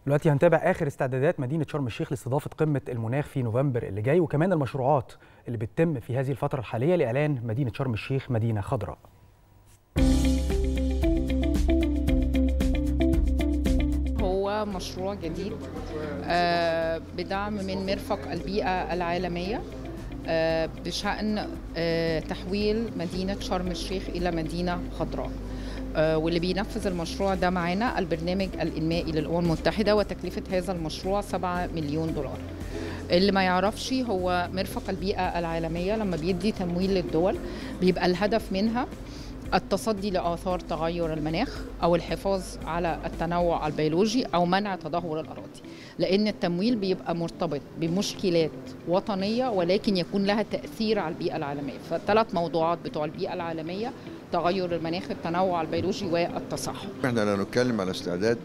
دلوقتي هنتابع اخر استعدادات مدينه شرم الشيخ لاستضافه قمه المناخ في نوفمبر اللي جاي وكمان المشروعات اللي بتتم في هذه الفتره الحاليه لاعلان مدينه شرم الشيخ مدينه خضراء هو مشروع جديد آه، بدعم من مرفق البيئة العالمية آه، بشأن آه، تحويل مدينة شرم الشيخ إلى مدينة خضراء آه، واللي بينفذ المشروع ده معانا البرنامج الإنمائي للأمم المتحدة وتكلفة هذا المشروع 7 مليون دولار اللي ما يعرفش هو مرفق البيئة العالمية لما بيدي تمويل للدول بيبقى الهدف منها التصدي لآثار تغير المناخ أو الحفاظ على التنوع البيولوجي أو منع تدهور الأراضي لأن التمويل بيبقى مرتبط بمشكلات وطنية ولكن يكون لها تأثير على البيئة العالمية فالثلاث موضوعات بتوع البيئة العالمية تغير المناخ التنوع البيولوجي والتصحر احنا لا نتكلم على استعداد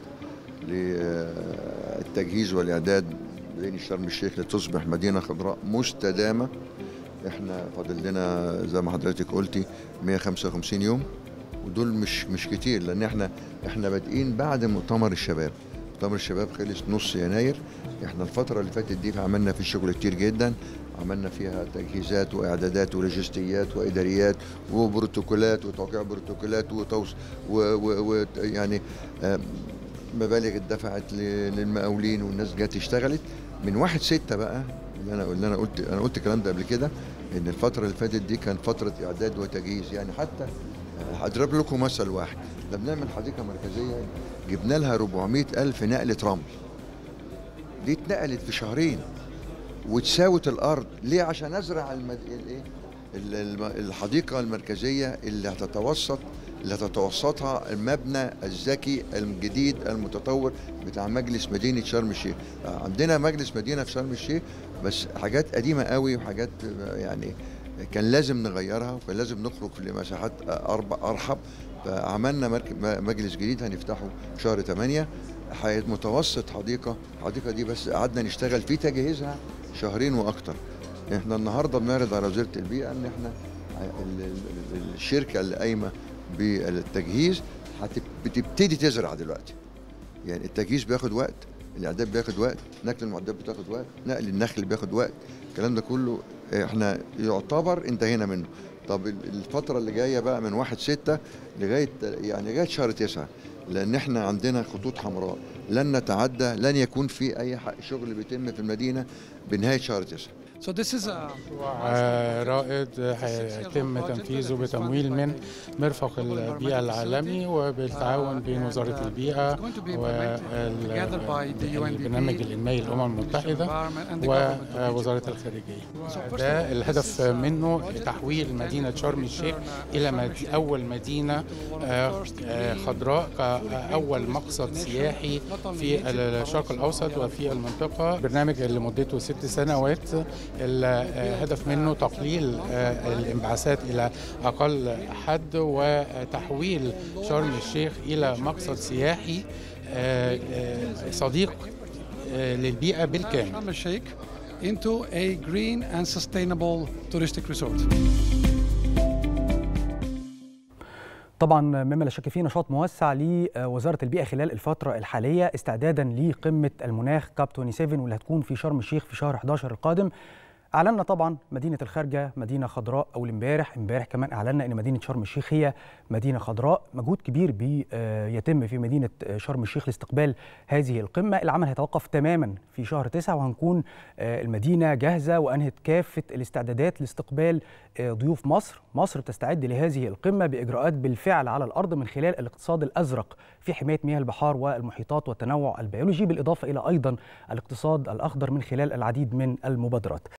للتجهيز والاعداد مدينه شرم الشيخ لتصبح مدينه خضراء مستدامه احنا فاضل لنا زي ما حضرتك قلتي 155 يوم ودول مش مش كتير لان احنا احنا بادئين بعد مؤتمر الشباب مؤتمر الشباب خلص نص يناير احنا الفتره اللي فاتت دي عملنا فيه شغل كتير جدا عملنا فيها تجهيزات واعدادات ولوجستيات واداريات وبروتوكولات وتوقيع بروتوكولات وتوص ويعني مبالغ اتدفعت للمقاولين والناس جت اشتغلت من واحد ستة بقى اللي انا اللي انا قلت انا قلت الكلام ده قبل كده ان الفتره اللي فاتت دي كانت فتره اعداد وتجهيز يعني حتى هضرب لكم مثل واحد لما بنعمل حديقه مركزيه جبنا لها 400 الف نقله رمل دي اتنقلت في شهرين وتساوت الارض ليه عشان ازرع المد... الايه الحديقه المركزيه اللي هتتوسط اللي هتتوسطها المبنى الذكي الجديد المتطور بتاع مجلس مدينه شرم الشيخ عندنا مجلس مدينه في شرم الشيخ بس حاجات قديمه قوي وحاجات يعني كان لازم نغيرها وكان لازم نخرج لمساحات ارحب فعملنا مجلس جديد هنفتحه في شهر 8 متوسط حديقه الحديقه دي بس قعدنا نشتغل في تجهيزها شهرين واكتر احنا النهارده بنعرض على وزاره البيئه ان احنا الشركه اللي قايمه بالتجهيز بتبتدي تزرع دلوقتي يعني التجهيز بياخد وقت الاعداد بياخد وقت نقل المعدات بتاخد وقت نقل النخل بياخد وقت الكلام ده كله احنا يعتبر انتهينا منه طب الفترة اللي جاية بقى من واحد ستة لغاية يعني لغاية شهر تسعة لأن احنا عندنا خطوط حمراء لن نتعدى لن يكون في أي شغل بيتم في المدينة بنهاية شهر تسعة So this is a رائد هيتم تنفيذه بتمويل من مرفق البيئة العالمي وبالتعاون بين وزارة البيئة والبرنامج الإنمائي للأمم المتحدة ووزارة الخارجية ده الهدف منه تحويل مدينة شرم الشيخ إلى أول مدينة خضراء كأول مقصد سياحي في الشرق الأوسط وفي المنطقة برنامج اللي مدته ست سنوات الهدف منه تقليل الانبعاثات الى اقل حد وتحويل شرم الشيخ الى مقصد سياحي صديق للبيئه بالكامل شرم الشيخ into a green and sustainable touristic resort. طبعا مما لا شك فيه نشاط موسع لوزاره البيئه خلال الفتره الحاليه استعدادا لقمه المناخ كاب 27 واللي هتكون في شرم الشيخ في شهر 11 القادم اعلنا طبعا مدينه الخارجه مدينه خضراء اول امبارح امبارح كمان اعلنا ان مدينه شرم الشيخ هي مدينه خضراء مجهود كبير بيتم في مدينه شرم الشيخ لاستقبال هذه القمه العمل هيتوقف تماما في شهر تسعة وهنكون المدينه جاهزه وانهت كافه الاستعدادات لاستقبال ضيوف مصر مصر بتستعد لهذه القمه باجراءات بالفعل على الارض من خلال الاقتصاد الازرق في حمايه مياه البحار والمحيطات والتنوع البيولوجي بالاضافه الى ايضا الاقتصاد الاخضر من خلال العديد من المبادرات